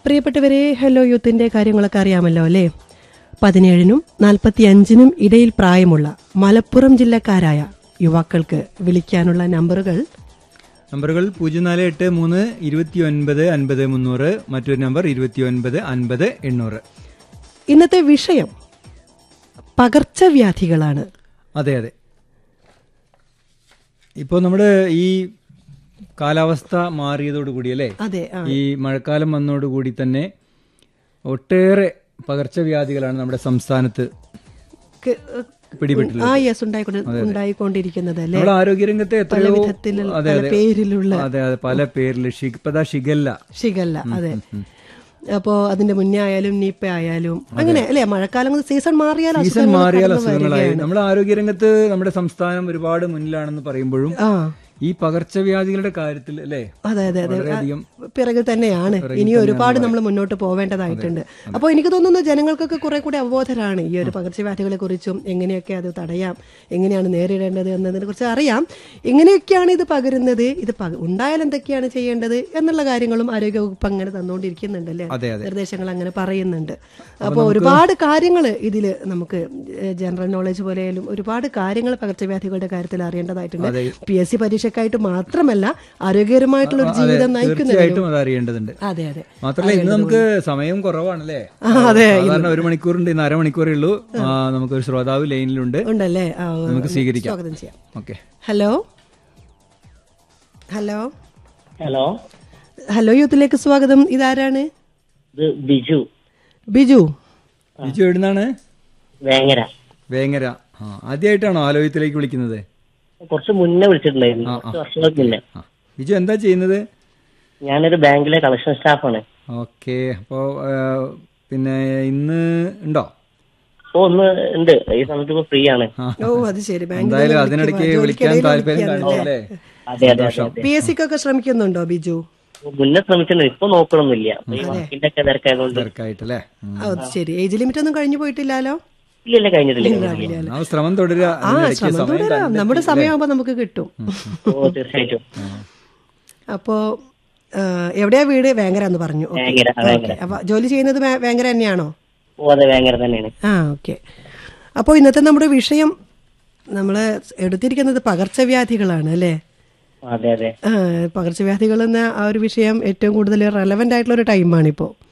പ്രിയപ്പെട്ടവരെ ഹലോ യൂത്തിന്റെ കാര്യങ്ങളൊക്കെ അറിയാമല്ലോ അല്ലേ പതിനേഴിനും നാൽപ്പത്തി അഞ്ചിനും ഇടയിൽ പ്രായമുള്ള മലപ്പുറം ജില്ലക്കാരായ യുവാക്കൾക്ക് വിളിക്കാനുള്ള നമ്പറുകൾ നമ്പറുകൾ പൂജ്യം നാല് എട്ട് മൂന്ന് ഇരുപത്തി ഒൻപത് അൻപത് മുന്നൂറ് മറ്റൊരു നമ്പർ ഇരുപത്തി ഒൻപത് അൻപത് എണ്ണൂറ് ഇന്നത്തെ വിഷയം പകർച്ചവ്യാധികളാണ് അതെ അതെ ഇപ്പോൾ നമ്മുടെ ഈ കാലാവസ്ഥ മാറിയതോടുകൂടി അല്ലേ അതെ ആ. ഈ മഴക്കാലം വന്നതോടുകൂടി തന്നെ ഒട്ടേറെ പകർച്ചവ്യാധികളാണ് നമ്മുടെ സംസ്ഥാനത്ത് ക്ക്- പിടിപെട്ടുള്ളത് ആ യെസ് ഉണ്ടായിക്കൊണ്ട് ഉണ്ടായിക്കൊണ്ടിരിക്കുന്നത് അല്ലേ നമ്മുടെ ആരോഗ്യരംഗത്തെ പല എത്രയോ വിധത്തിൽ അതെ പല അതെ പേരിലുള്ള അതെ അതെ പല പേരിൽ ഇപ്പതാ ഷിഗല്ല ഷിഗല്ല അതെ അപ്പോ അതിന്റെ മുന്നേ ആയാലും നീപ്പ ആയാലും അങ്ങനെ അല്ലേ മഴക്കാലം സീസൺ മാറിയാൽ സീസൺ അസുഖങ്ങൾ മാറിയാൽ കടന്നു അസുഖങ്ങളായി വരികയാണ്. നമ്മുടെ ആരോഗ്യരംഗത്ത് നമ്മുടെ സംസ്ഥാനം ഒരുപാട് മുന്നിലാണെന്ന് പറയുമ്പോഴും ആ ഈ പകർച്ചവ്യാധികളുടെ കാര്യത്തിൽ അല്ലേ അതെ അതെ അതെ വളരെയധികം പിറകിൽ തന്നെയാണ് ഇനി ഒരുപാട് നമ്മൾ മുന്നോട്ട് പോവേണ്ടതായിട്ടുണ്ട് അപ്പോൾ എനിക്ക് തോന്നുന്നു ജനങ്ങൾക്കൊക്കെ കുറെ കൂടി അവബോധരാണ് ഈ ഒരു പകർച്ചവ്യാധികളെ കുറിച്ചും എങ്ങനെയൊക്കെ അത് തടയാം എങ്ങനെയാണ് നേരിടേണ്ടത് എന്നതിനെ കുറിച്ച് അറിയാം എങ്ങനെയൊക്കെയാണ് ഇത് പകരുന്നത് ഇത് പക- ഉണ്ടായാൽ എന്തൊക്കെയാണ് ചെയ്യേണ്ടത് എന്നുള്ള കാര്യങ്ങളും ആരോഗ്യവകുപ്പ് അങ്ങനെ തന്നുകൊണ്ടിരിക്കുന്നുണ്ട് അല്ലേ അതെ അതെ നിർദ്ദേശങ്ങൾ അങ്ങനെ പറയുന്നുണ്ട് അപ്പോൾ ഒരുപാട് കാര്യങ്ങൾ ഇതിൽ നമുക്ക് ജനറൽ നോളജ് പോലെയായാലും ഒരുപാട് കാര്യങ്ങൾ പകർച്ചവ്യാധികളുടെ കാര്യത്തിൽ അറിയേണ്ടതായിട്ടുണ്ട് അതെ. പി എസ് സി പരീക്ഷയ്ക്കായിട്ട് മാത്രമല്ല ആരോഗ്യകരമായിട്ടുള്ള ഒരു ജീവിതം നയിക്കുന്നതിനും തീർച്ചയായിട്ടും അത് അറിയേണ്ടതുണ്ട് അതെ അതെ മാത്രമല്ല ഇന്ന് നമുക്ക് സമയം കുറവാണല്ലേ ആ, അതെ സാധാരണ ഒരു മണിക്കൂറുണ്ട് ഇന്ന് അരമണിക്കൂറേ ഉള്ളൂ ആ, നമുക്കൊരു ശ്രോതാവ് ലൈനിലുണ്ട് ഉണ്ടല്ലേ ആ, നമുക്ക് സ്വീകരിക്കാം സ്വാഗതം ചെയ്യാം okay hello hello hello hello യൂത്തിലേക്ക് സ്വാഗതം ഇതാരാണ് ഇത് ബിജു ബിജു ബിജു എവിടുന്നാണ് വേങ്ങര വേങ്ങര ആ ആദ്യമായിട്ടാണോ ആലോചനത്തിലേക്ക് വിളിക്കുന്നത് കുറച്ച് മുന്നേ വിളിച്ചിട്ടുണ്ടായിരുന്നു കുറച്ച് വർഷങ്ങൾക്ക് മുന്നേ ആ ബിജു എന്താ ചെയ്യുന്നത് ഞാനൊരു ബാങ്കിലെ കളക്ഷൻ സ്റ്റാഫാണ് ഓക്കെ അപ്പോ ആ, പിന്നെ ഇന്ന് ഉണ്ടോ അപ്പൊ ഒന്ന് ഉണ്ട് ഈ സമയത്ത് ഇപ്പൊ ഫ്രീ ആണ് ആ. ഓ അത് ശരി ബാങ്കിൽ എന്തായാലും അതിനിടയ്ക്ക് വിളിക്കാൻ താല്പര്യം കാണിച്ചല്ലേ അതെ അതെ അതെ അതെ പി എസ് സിക്കൊക്കെ ശ്രമിക്കുന്നുണ്ടോ ബിജു മുന്നേ ശ്രമിച്ചിട്ടുണ്ട് ഇപ്പൊ നോക്കണമെന്നില്ല അപ്പൊ ഈ വർക്കിന്റെ ഒക്കെ തിരക്കായതുകൊണ്ട് തിരക്കായിട്ടല്ലേ ഉം. ആ, അത് ശരി ഏജ് ലിമിറ്റ് ഒന്നും കഴിഞ്ഞു പോയിട്ടില്ലല്ലോ ഇല്ലല്ലേ കഴിഞ്ഞിട്ടില്ല കഴിഞ്ഞിട്ടില്ല. ആ ശ്രമം തുടരുക ആ അതിനിടയ്ക്ക് ശ്രമം സമയം തുടരാം കണ്ടെത്തി, നമ്മുടെ അല്ലേ? സമയമാകുമ്പോ നമുക്ക് കിട്ടും ഓ തീർച്ചയായിട്ടും അപ്പോ ആ, എവിടെയാ വീട് വേങ്ങര എന്ന് പറഞ്ഞു ഓക്കേ. വേങ്ങര ആ, വേങ്ങര ഓക്കേ. അപ്പൊ ജോലി ചെയ്യുന്നത് വേ- വേങ്ങര തന്നെയാണോ ഓ അതെ വേങ്ങര തന്നെയാണ് ആ ഓക്കെ അപ്പോൾ ഇന്നത്തെ നമ്മുടെ വിഷയം നമ്മൾ എടുത്തിരിക്കുന്നത് പകർച്ചവ്യാധികളാണ് അല്ലേ അതെ അതെ ആ, പകർച്ചവ്യാധികൾ എന്ന ആ ഒരു വിഷയം ഏറ്റവും കൂടുതൽ റെലവെന്റ് ആയിട്ടുള്ള ഒരു ടൈമാണ് ഇപ്പോൾ